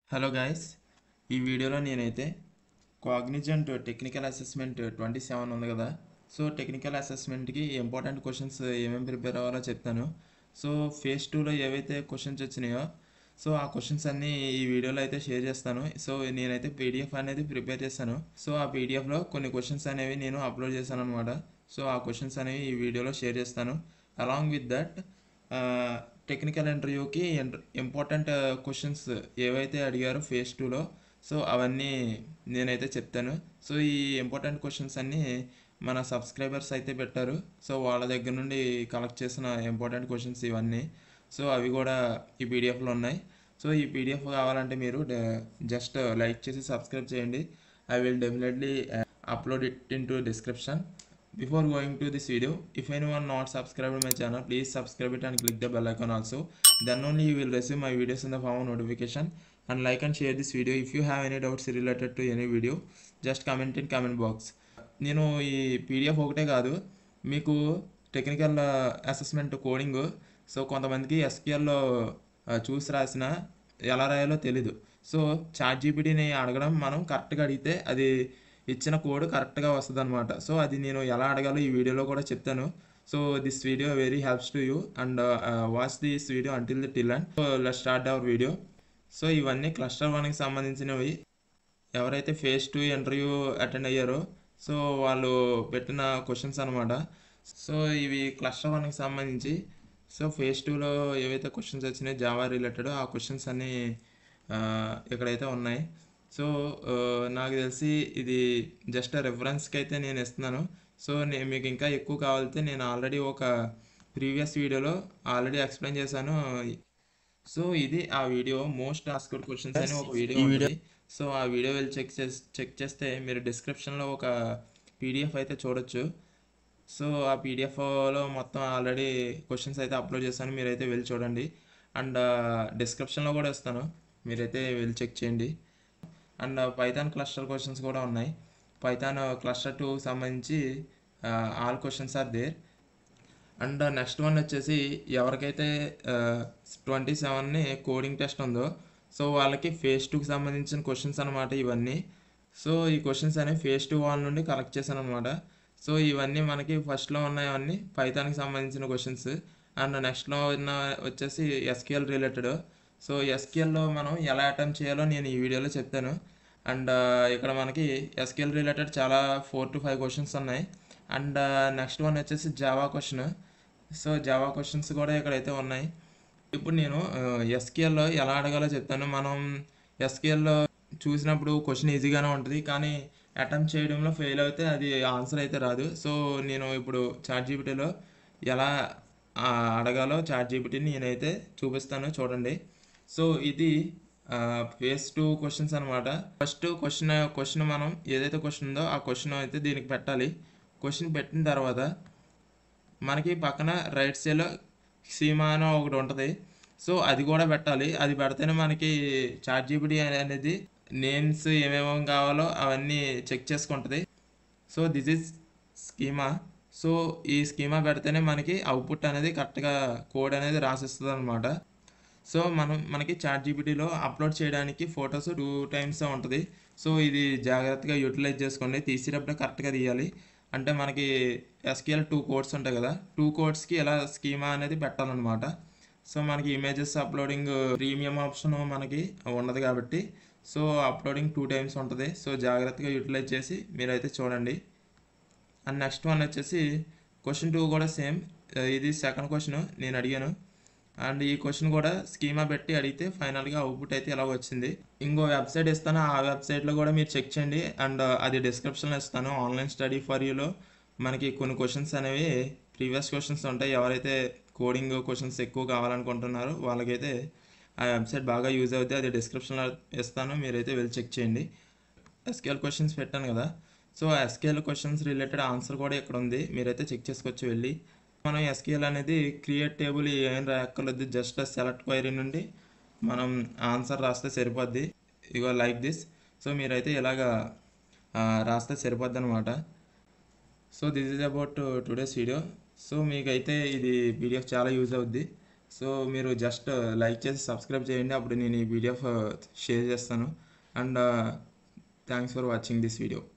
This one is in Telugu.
హలో గాయస్ ఈ వీడియోలో నేనైతే Cognizant technical assessment twenty seven ఉంది కదా సో టెక్నికల్ అసెస్మెంట్కి ఇంపార్టెంట్ క్వశ్చన్స్ ఏమేమి ప్రిపేర్ అవ్వాలో చెప్తాను సో ఫేజ్ టూలో ఏవైతే క్వశ్చన్స్ వచ్చినాయో సో ఆ క్వశ్చన్స్ అన్నీ ఈ వీడియోలో అయితే షేర్ చేస్తాను సో నేనైతే పీడిఎఫ్ అనేది ప్రిపేర్ చేశాను సో ఆ పీడిఎఫ్లో కొన్ని క్వశ్చన్స్ అనేవి నేను అప్లోడ్ చేశాను అనమాట సో ఆ క్వశ్చన్స్ అనేవి ఈ వీడియోలో షేర్ చేస్తాను అలాంగ్ విత్ దట్ టెక్నికల్ ఇంటర్వ్యూకి ఇంపార్టెంట్ క్వశ్చన్స్ ఏవైతే అడిగారో ఫేజ్ టూలో సో అవన్నీ నేనైతే చెప్తాను సో ఈ ఇంపార్టెంట్ క్వశ్చన్స్ అన్నీ మన సబ్స్క్రైబర్స్ అయితే పెట్టారు సో వాళ్ళ దగ్గర నుండి కలెక్ట్ చేసిన ఇంపార్టెంట్ క్వశ్చన్స్ ఇవన్నీ సో అవి కూడా ఈ పీడిఎఫ్లో ఉన్నాయి సో ఈ పీడిఎఫ్ కావాలంటే మీరు జస్ట్ లైక్ చేసి సబ్స్క్రైబ్ చేయండి I will definitely upload it in to description before going to this video if anyone not subscribed my channel please subscribe it and click the bell icon also then only you will receive my videos in the form of notification and like and share this video if you have any doubts related to any video just comment in comment box నేను ఈ పీడిఎఫ్ ఒకటే కాదు మీకు టెక్నికల్ అసెస్మెంట్ కోడింగ్ సో కొంతమందికి ఎస్క్యూఎల్లో చూసి రాసిన ఎలా రాయాలో తెలీదు సో చాట్ జీపీటీని అడగడం మనం కరెక్ట్గా అడిగితే అది ఇచ్చిన కోడ్ కరెక్ట్గా వస్తుంది అనమాట సో అది నేను ఎలా అడగాలో ఈ వీడియోలో కూడా చెప్తాను so this video very helps to you and watch this video until the till and so let start our video so ఇవన్నీ క్లస్టర్ వన్కి సంబంధించినవి ఎవరైతే ఫేజ్ టూ ఇంటర్వ్యూ అటెండ్ అయ్యారో సో వాళ్ళు పెట్టిన క్వశ్చన్స్ అనమాట సో ఇవి క్లస్టర్ వన్కి సంబంధించి సో ఫేజ్ టూలో ఏవైతే క్వశ్చన్స్ వచ్చినాయో జావా రిలేటెడ్ ఆ క్వశ్చన్స్ అన్నీ ఇక్కడైతే ఉన్నాయి సో నాకు తెలిసి ఇది జస్ట్ రెఫరెన్స్కి అయితే నేను ఇస్తున్నాను సో నేను మీకు ఇంకా ఎక్కువ కావాలితే నేను ఆల్రెడీ ఒక ప్రీవియస్ వీడియోలో ఆల్రెడీ ఎక్స్ప్లెయిన్ చేశాను సో ఇది ఆ వీడియో మోస్ట్ ఆస్క్డ్ క్వశ్చన్స్ అని ఒక వీడియో ఉంది సో ఆ వీడియో వెళ్ళి చెక్ చేసి చెక్ చేస్తే మీరు డిస్క్రిప్షన్లో ఒక పీడిఎఫ్ అయితే చూడొచ్చు సో ఆ పీడిఎఫ్లో మొత్తం ఆల్రెడీ క్వశ్చన్స్ అయితే అప్లోడ్ చేశాను మీరైతే వెళ్ళి చూడండి అండ్ డిస్క్రిప్షన్లో కూడా ఇస్తాను మీరైతే వెళ్ళి చెక్ చేయండి అండ్ పైథాన్ క్లస్టర్ క్వశ్చన్స్ కూడా ఉన్నాయి పైథాన్ క్లస్టర్ టూ సంబంధించి all questions are there and next one వచ్చేసి ఎవరికైతే ట్వంటీ సెవెన్ని కోడింగ్ టెస్ట్ ఉందో సో వాళ్ళకి ఫేజ్ టూకి సంబంధించిన క్వశ్చన్స్ అనమాట ఇవన్నీ సో ఈ క్వశ్చన్స్ అనేవి ఫేజ్ టూ వాళ్ళ నుండి కలెక్ట్ చేశాను అనమాట సో ఇవన్నీ మనకి ఫస్ట్లో ఉన్నాయన్నీ పైథాన్కి సంబంధించిన క్వశ్చన్స్ అండ్ నెక్స్ట్లో ఉన్న వచ్చేసి ఎస్క్యూఎల్ రిలేటెడ్ సో ఎస్క్యూఎల్లో మనం ఎలా అటెంప్ట్ చేయాలో నేను ఈ వీడియోలో చెప్తాను అండ్ ఇక్కడ మనకి ఎస్క్యూఎల్ రిలేటెడ్ చాలా ఫోర్ టు ఫైవ్ క్వశ్చన్స్ ఉన్నాయి అండ్ నెక్స్ట్ వన్ వచ్చేసి Java question so Java questions కూడా ఇక్కడైతే ఉన్నాయి ఇప్పుడు నేను ఎస్క్యూఎల్లో ఎలా అడగాలో చెప్తాను మనం ఎస్క్యూఎల్లో చూసినప్పుడు క్వశ్చన్ ఈజీగానే ఉంటుంది కానీ అటెంప్ట్ చేయడంలో ఫెయిల్ అయితే అది ఆన్సర్ అయితే రాదు సో నేను ఇప్పుడు చాట్ జీపీటీలో ఎలా అడగాలో చాట్ జీపీటీని నేనైతే చూపిస్తాను చూడండి సో ఇది ఫేస్ టూ క్వశ్చన్స్ అనమాట ఫస్ట్ క్వశ్చన్ క్వశ్చన్ మనం ఏదైతే క్వశ్చన్ ఉందో ఆ క్వశ్చన్ అయితే దీనికి పెట్టాలి క్వశ్చన్ పెట్టిన తర్వాత మనకి పక్కన రైట్ సైడ్లో సీమా అని ఒకటి ఉంటుంది సో అది కూడా పెట్టాలి అది పెడితేనే మనకి చాట్ జీపీటీ అనేది నేమ్స్ ఏమేమి కావాలో అవన్నీ చెక్ చేసుకుంటుంది so this is schema so ఈ స్కీమా పెడితేనే మనకి అవుట్పుట్ అనేది కరెక్ట్గా కోడ్ అనేది రాసిస్తుంది అనమాట సో మనం మనకి చాట్ జీపీటీలో అప్లోడ్ చేయడానికి ఫొటోస్ టూ టైమ్స్ ఉంటుంది సో ఇది జాగ్రత్తగా యూటిలైజ్ చేసుకోండి తీసేటప్పుడే కరెక్ట్గా తీయాలి అంటే మనకి ఎస్క్యూఎల్ టూ కోడ్స్ ఉంటాయి కదా టూ కోడ్స్కి ఎలా స్కీమా అనేది పెట్టాలన్నమాట సో మనకి ఇమేజెస్ అప్లోడింగ్ ప్రీమియం ఆప్షన్ మనకి ఉండదు కాబట్టి సో అప్లోడింగ్ టూ టైమ్స్ ఉంటుంది సో జాగ్రత్తగా యూటిలైజ్ చేసి మీరైతే చూడండి అండ్ నెక్స్ట్ వన్ వచ్చేసి క్వశ్చన్ టూ కూడా సేమ్ ఇది సెకండ్ క్వశ్చన్ నేను అడిగాను అండ్ ఈ క్వశ్చన్ కూడా స్కీమా పెట్టి అడిగితే ఫైనల్గా అవుట్పుట్ అయితే ఎలా వచ్చింది ఇంకో వెబ్సైట్ ఇస్తాను ఆ వెబ్సైట్లో కూడా మీరు చెక్ చేయండి అండ్ అది డిస్క్రిప్షన్లో ఇస్తాను ఆన్లైన్ స్టడీ ఫర్ యూలో మనకి కొన్ని క్వశ్చన్స్ అనేవి ప్రీవియస్ క్వశ్చన్స్ ఉంటాయి ఎవరైతే కోడింగ్ క్వశ్చన్స్ ఎక్కువ కావాలనుకుంటున్నారో వాళ్ళకైతే ఆ వెబ్సైట్ బాగా యూజ్ అవుతుంది అది డిస్క్రిప్షన్లో ఇస్తాను మీరైతే వెళ్ళి చెక్ చేయండి ఎస్కేఎల్ క్వశ్చన్స్ పెట్టాను కదా so SQL questions related answer కూడా ఇక్కడ ఉంది మీరైతే చెక్ చేసుకోవచ్చు వెళ్ళి మనం ఎస్కేఎల్ అనేది క్రియేట్ టేబుల్ ఏం రాయక్కర్లేదు జస్ట్ సెలెక్ట్ క్వైరీ నుండి మనం ఆన్సర్ రాస్తే సరిపోద్ది ఇగో లైక్ దిస్ సో మీరైతే ఇలాగా రాస్తే సరిపోద్ది అనమాట so this is about today's video so మీకైతే ఇది పీడిఎఫ్ చాలా యూజ్ అవుద్ది సో మీరు జస్ట్ లైక్ చేసి సబ్స్క్రైబ్ చేయండి అప్పుడు నేను ఈ వీడియో షేర్ చేస్తాను and thanks for watching this video